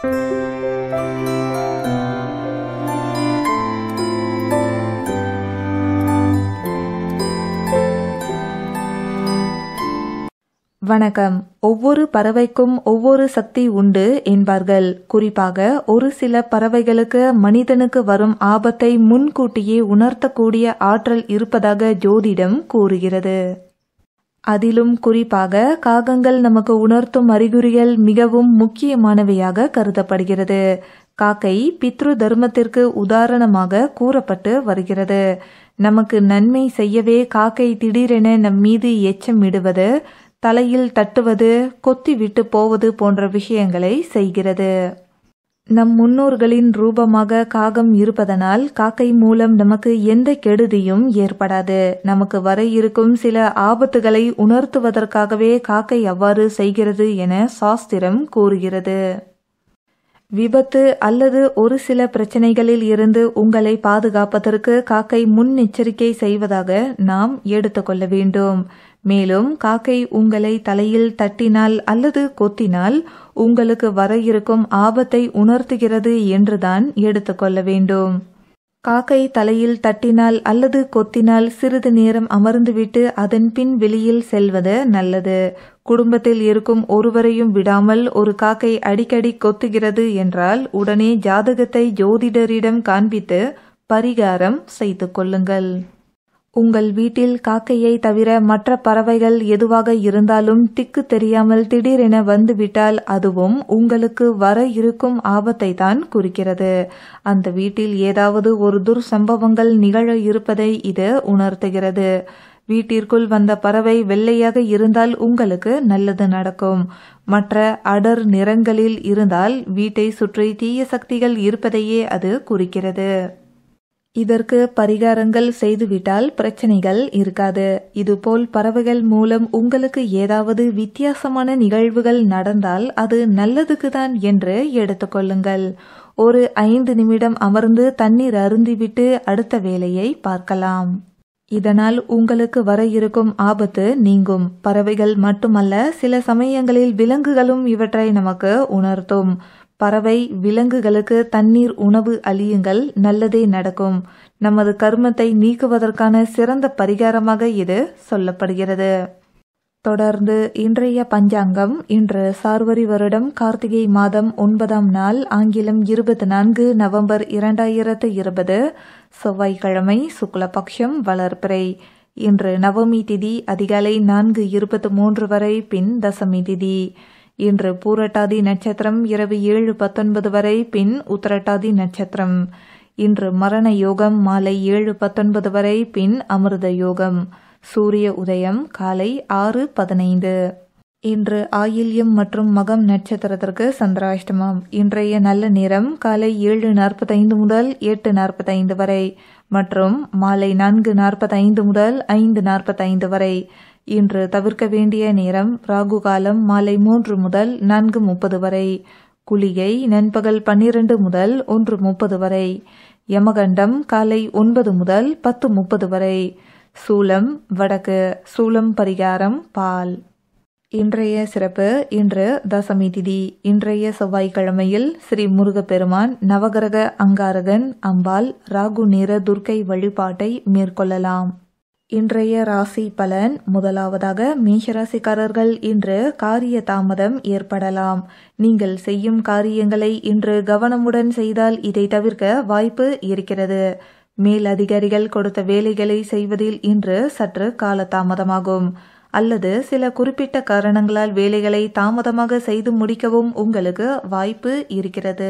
வணக்கம் ஒவ்வொரு பறவைக்கும் ஒவ்வொரு சக்தி உண்டு என்பார்கள் குறிப்பாக ஒரு சில பறவைகளுக்கு மனிதனுக்கு வரும் ஆபத்தை முன்கூட்டியே உணர்த்தக்கூடிய ஆற்றல் இருப்பதாக ஜோதிடம் கூறுகிறது அதிலும் குறிப்பாக காகங்கள் நமக்கு உணர்த்தும் அறிகுறிகள் மிகவும் முக்கியமானவையாக கருதப்படுகிறது காக்கை பித்ரு தர்மத்திற்கு உதாரணமாக கூறப்பட்டு வருகிறது நமக்கு நன்மை செய்யவே காக்கை திடீரென நம் மீது எச்சமிடுவது தலையில் தட்டுவது கொத்தி விட்டு போவது போன்ற விஷயங்களை செய்கிறது நம் முன்னோர்களின் ரூபமாக காகம் இருப்பதனால் காக்கை மூலம் நமக்கு எந்த கெடுதியும் ஏற்படாது நமக்கு வர இருக்கும் சில ஆபத்துகளை உணர்த்துவதற்காகவே காக்கை அவ்வாறு செய்கிறது என சாஸ்திரம் கூறுகிறது விபத்து அல்லது ஒரு சில பிரச்சனைகளில் இருந்து உங்களை பாதுகாப்பதற்கு காக்கை முன்னெச்சரிக்கை செய்வதாக நாம் எடுத்துக்கொள்ள வேண்டும் மேலும் காக்கை உங்களை தலையில் தட்டினால் அல்லது கொத்தினால் உங்களுக்கு வர இருக்கும் ஆபத்தை உணர்த்துகிறது என்றுதான் எடுத்துக்கொள்ள வேண்டும் காக்கை தலையில் தட்டினால் அல்லது கொத்தினால் சிறிது நேரம் அமர்ந்துவிட்டு அதன் பின் வெளியில் செல்வது நல்லது குடும்பத்தில் இருக்கும் ஒருவரையும் விடாமல் ஒரு காக்கை அடிக்கடி கொத்துகிறது என்றால் உடனே ஜாதகத்தை ஜோதிடரிடம் காண்பித்து பரிகாரம் செய்து கொள்ளுங்கள் உங்கள் வீட்டில் காக்கையை தவிர மற்ற பறவைகள் எதுவாக இருந்தாலும் திக்கு தெரியாமல் திடீரென வந்துவிட்டால் அதுவும் உங்களுக்கு வர இருக்கும் ஆபத்தை தான் குறிக்கிறது அந்த வீட்டில் ஏதாவது ஒரு துர்சம்பவங்கள் நிகழ இருப்பதை இது உணர்த்துகிறது வீட்டிற்குள் வந்த பறவை வெள்ளையாக இருந்தால் உங்களுக்கு நல்லது நடக்கும் மற்ற அடர் நிறங்களில் இருந்தால் வீட்டை சுற்றி தீய சக்திகள் இருப்பதையே அது குறிக்கிறது இதற்கு பரிகாரங்கள் செய்துவிட்டால் பிரச்சனைகள் இருக்காது இதுபோல் பறவைகள் மூலம் உங்களுக்கு ஏதாவது வித்தியாசமான நிகழ்வுகள் நடந்தால் அது நல்லதுக்கு தான் என்று எடுத்துக்கொள்ளுங்கள் ஒரு ஐந்து நிமிடம் அமர்ந்து தண்ணீர் அருந்திவிட்டு அடுத்த வேலையை பார்க்கலாம் இதனால் உங்களுக்கு வர இருக்கும் ஆபத்து நீங்கும் பறவைகள் மட்டுமல்ல சில சமயங்களில் விலங்குகளும் இவற்றை நமக்கு உணர்த்தும் பறவை விலங்குகளுக்கு தண்ணீர் உணவு அழியுங்கள் நல்லதே நடக்கும் நமது கர்மத்தை நீக்குவதற்கான சிறந்த பரிகாரமாக இது சொல்லப்படுகிறது தொடர்ந்து இன்றைய பஞ்சாங்கம் இன்று சார்வரி வருடம் கார்த்திகை மாதம் ஒன்பதாம் நாள் ஆங்கிலம் இருபத்தி நான்கு நவம்பர் இரண்டாயிரத்து இருபது செவ்வாய்க்கிழமை சுக்லபக்ஷம் வளர்பிறை இன்று நவமி திதி அதிகாலை நான்கு இருபத்தி மூன்று வரை பின் தசமி திதி இன்று பூரட்டாதி நட்சத்திரம் இரவு ஏழு பத்தொன்பது வரை பின் உத்தரட்டாதி நட்சத்திரம் இன்று மரண யோகம் மாலை ஏழு பத்தொன்பது வரை பின் அமிர்த யோகம் சூரிய உதயம் காலை ஆறு பதினைந்து இன்று ஆயில்யம் மற்றும் மகம் நட்சத்திரத்திற்கு சந்திராஷ்டமம் இன்றைய நல்ல நேரம் காலை ஏழு நாற்பத்தைந்து முதல் எட்டு நாற்பத்தைந்து வரை மற்றும் மாலை நான்கு நாற்பத்தைந்து முதல் ஐந்து நாற்பத்தைந்து வரை இன்று தவிர்க்க வேண்டிய நேரம் ராகு காலம் மாலை மூன்று முதல் நான்கு முப்பது வரை குளிகை நண்பகல் பன்னிரண்டு முதல் ஒன்று முப்பது வரை யமகண்டம் காலை ஒன்பது முதல் பத்து முப்பது வரை சூலம் வடக்கு சூலம் பரிகாரம் பால் இன்றைய சிறப்பு இன்று தசமி திதி இன்றைய செவ்வாய்க்கிழமையில் ஸ்ரீ முருகப்பெருமான் நவகிரக அங்காரகன் அம்பாள் ராகு நிற துர்க்கை வழிபாட்டை மேற்கொள்ளலாம் இன்றைய ராசி பலன் முதலாவதாக மேஷராசிக்காரர்கள் இன்று காரிய தாமதம் ஏற்படலாம் நீங்கள் செய்யும் காரியங்களை இன்று கவனமுடன் செய்தால் இதை தவிர்க்க வாய்ப்பு இருக்கிறது மேல் அதிகாரிகள் கொடுத்த வேலைகளை செய்வதில் இன்று சற்று காலதாமதமாகும் அல்லது சில குறிப்பிட்ட காரணங்களால் வேலைகளை தாமதமாக செய்து முடிக்கவும் உங்களுக்கு வாய்ப்பு இருக்கிறது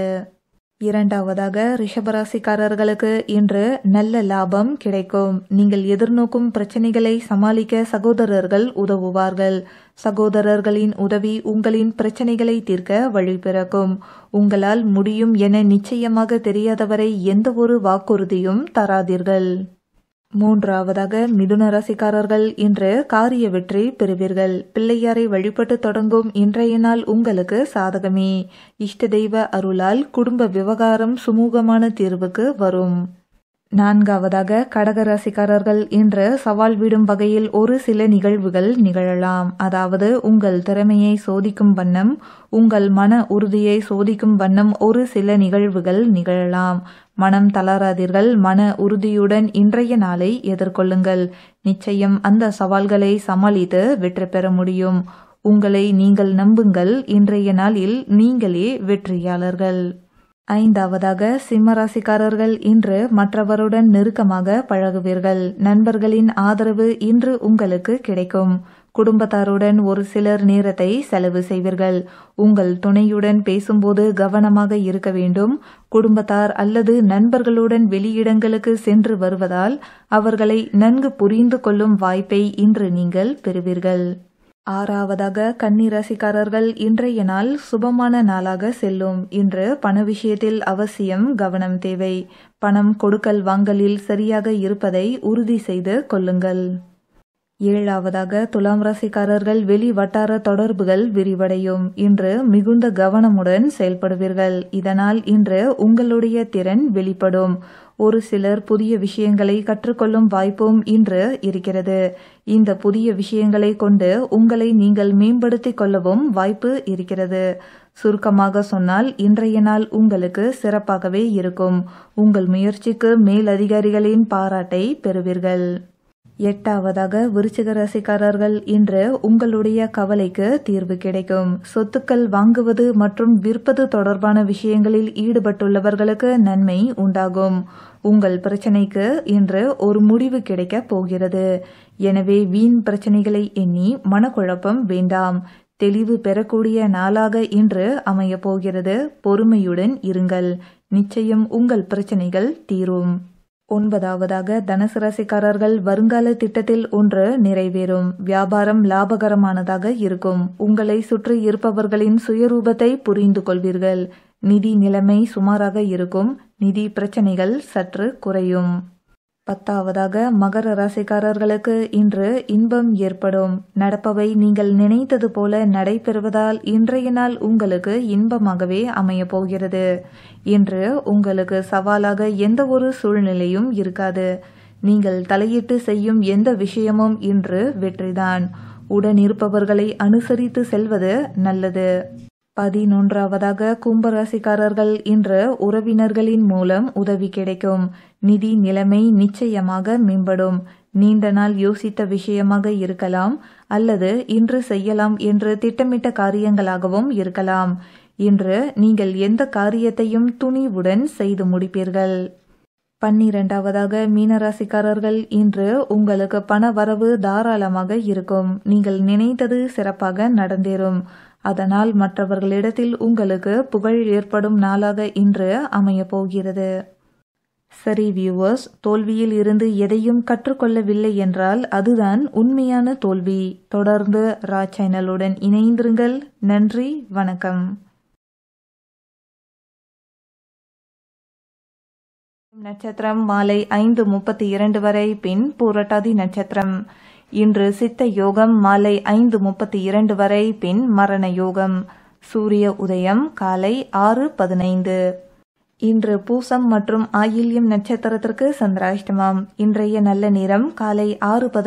இரண்டாவதாக ரிஷபராசிக்காரர்களுக்கு இன்று நல்ல லாபம் கிடைக்கும் நீங்கள் எதிர்நோக்கும் பிரச்சனைகளை சமாளிக்க சகோதரர்கள் உதவுவார்கள் சகோதரர்களின் உதவி உங்களின் பிரச்சனைகளை தீர்க்க வழிபிறக்கும் உங்களால் முடியும் என நிச்சயமாக தெரியாதவரை எந்த ஒரு வாக்குறுதியும் தராதீர்கள் மூன்றாவதாக மிதுன ராசிக்காரர்கள் இன்று காரிய வெற்றி பெறுவீர்கள் பிள்ளையாரை வழிபட்டு தொடங்கும் இன்றைய நாள் உங்களுக்கு சாதகமே இஷ்ட தெய்வ அருளால் குடும்ப விவகாரம் சுமூகமான தீர்வுக்கு வரும் நான்காவதாக கடகராசிக்காரர்கள் இன்று சவால் விடும் வகையில் ஒரு சில நிகழ்வுகள் நிகழலாம் அதாவது உங்கள் திறமையை சோதிக்கும் வண்ணம் உங்கள் மன உறுதியை சோதிக்கும் வண்ணம் ஒரு சில நிகழ்வுகள் நிகழலாம் மனம் தளராதீர்கள் மன உறுதியுடன் இன்றைய நாளை எதிர்கொள்ளுங்கள் நிச்சயம் அந்த சவால்களை சமாளித்து வெற்றி பெற முடியும் உங்களை நீங்கள் நம்புங்கள் இன்றைய நாளில் நீங்களே வெற்றியாளர்கள் ஐந்தாவதாக சிம்மராசிக்காரர்கள் இன்று மற்றவருடன் நெருக்கமாக பழகுவீர்கள் நண்பர்களின் ஆதரவு இன்று உங்களுக்கு கிடைக்கும் குடும்பத்தாருடன் ஒரு சிலர் நேரத்தை செலவு செய்வீர்கள் உங்கள் துணையுடன் பேசும்போது கவனமாக இருக்க வேண்டும் குடும்பத்தார் அல்லது நண்பர்களுடன் வெளியிடங்களுக்கு சென்று வருவதால் அவர்களை நன்கு புரிந்து கொள்ளும் வாய்ப்பை இன்று நீங்கள் பெறுவீர்கள் ஆறாவதாக கன்னிராசிக்காரர்கள் இன்றைய நாள் சுபமான நாளாக செல்லும் இன்று பண விஷயத்தில் அவசியம் கவனம் தேவை பணம் கொடுக்கல் வாங்கலில் சரியாக இருப்பதை உறுதி செய்து கொள்ளுங்கள் ஏழாவதாக துலாம் ராசிக்காரர்கள் வெளி வட்டார தொடர்புகள் விரிவடையும் இன்று மிகுந்த கவனமுடன் செயல்படுவீர்கள் இதனால் இன்று உங்களுடைய திறன் வெளிப்படும் ஒரு சிலர் புதிய விஷயங்களை கற்றுக்கொள்ளும் வாய்ப்பும் இன்று இருக்கிறது இந்த புதிய விஷயங்களை கொண்டு உங்களை நீங்கள் மேம்படுத்திக் கொள்ளவும் வாய்ப்பு இருக்கிறது சுருக்கமாக சொன்னால் இன்றைய நாள் உங்களுக்கு சிறப்பாகவே இருக்கும் உங்கள் முயற்சிக்கு மேலதிகாரிகளின் பாராட்டை பெறுவீர்கள் எட்டாவதாக விருச்சிக ராசிக்காரர்கள் இன்று உங்களுடைய கவலைக்கு தீர்வு கிடைக்கும் சொத்துக்கள் வாங்குவது மற்றும் விற்பது தொடர்பான விஷயங்களில் ஈடுபட்டுள்ளவர்களுக்கு நன்மை உண்டாகும் உங்கள் பிரச்சனைக்கு இன்று ஒரு முடிவு கிடைக்கப் போகிறது எனவே வீண் பிரச்சனைகளை எண்ணி மனக்குழப்பம் வேண்டாம் தெளிவு பெறக்கூடிய நாளாக இன்று அமையப் போகிறது பொறுமையுடன் இருங்கள் நிச்சயம் உங்கள் பிரச்சனைகள் தீரும் ஒன்பதாவதாக தனுசு ராசிக்காரர்கள் வருங்கால திட்டத்தில் ஒன்று நிறைவேறும் வியாபாரம் லாபகரமானதாக இருக்கும் உங்களை சுற்றி இருப்பவர்களின் சுயரூபத்தை புரிந்து கொள்வீர்கள் நிதி நிலைமை சுமாராக இருக்கும் நிதி பிரச்சனைகள் சற்று குறையும் பத்தாவதாக மகர ராசிக்காரர்களுக்கு இன்று இன்பம் ஏற்படும் நடப்பவை நீங்கள் நினைத்தது போல நடைபெறுவதால் இன்றைய நாள் உங்களுக்கு இன்பமாகவே அமையப் போகிறது இன்று உங்களுக்கு சவாலாக எந்த ஒரு சூழ்நிலையும் இருக்காது நீங்கள் தலையிட்டு செய்யும் எந்த விஷயமும் இன்று வெற்றிதான் உடன் இருப்பவர்களை அனுசரித்து செல்வது நல்லது பதினொன்றாவதாக கும்பராசிக்காரர்கள் இன்று உறவினர்களின் மூலம் உதவி கிடைக்கும் நிதி நிலைமை நிச்சயமாக மேம்படும் நீண்ட நாள் யோசித்த விஷயமாக இருக்கலாம் அல்லது இன்று செய்யலாம் என்று திட்டமிட்ட காரியங்களாகவும் இருக்கலாம் இன்று நீங்கள் எந்த காரியத்தையும் துணிவுடன் செய்து முடிப்பீர்கள் பன்னிரண்டாவதாக மீனராசிக்காரர்கள் இன்று உங்களுக்கு பண வரவு தாராளமாக இருக்கும் நீங்கள் நினைத்தது சிறப்பாக நடந்தேறும் அதனால் மற்றவர்களிடத்தில் உங்களுக்கு புகழ் ஏற்படும் நாளாக இன்று அமையப் போகிறது சரி வியூவர்ஸ் தோல்வியில் இருந்து எதையும் கற்றுக்கொள்ளவில்லை என்றால் அதுதான் உண்மையான தோல்வி தொடர்ந்து ரா சேனலுடன் இணைந்திருங்கள் நன்றி வணக்கம் நட்சத்திரம் மாலை ஐந்து முப்பத்தி இரண்டு வரை பின் பூரட்டாதி நட்சத்திரம் இன்று சித்த யோகம் மாலை ஐந்து முப்பத்தி இரண்டு வரை பின் மரண யோகம் சூரிய உதயம் காலை ஆறு பதினைந்து இன்று பூசம் மற்றும் ஆயில்யம் நட்சத்திரத்திற்கு சந்திராஷ்டமம் இன்றைய நல்ல நேரம் காலை ஆறு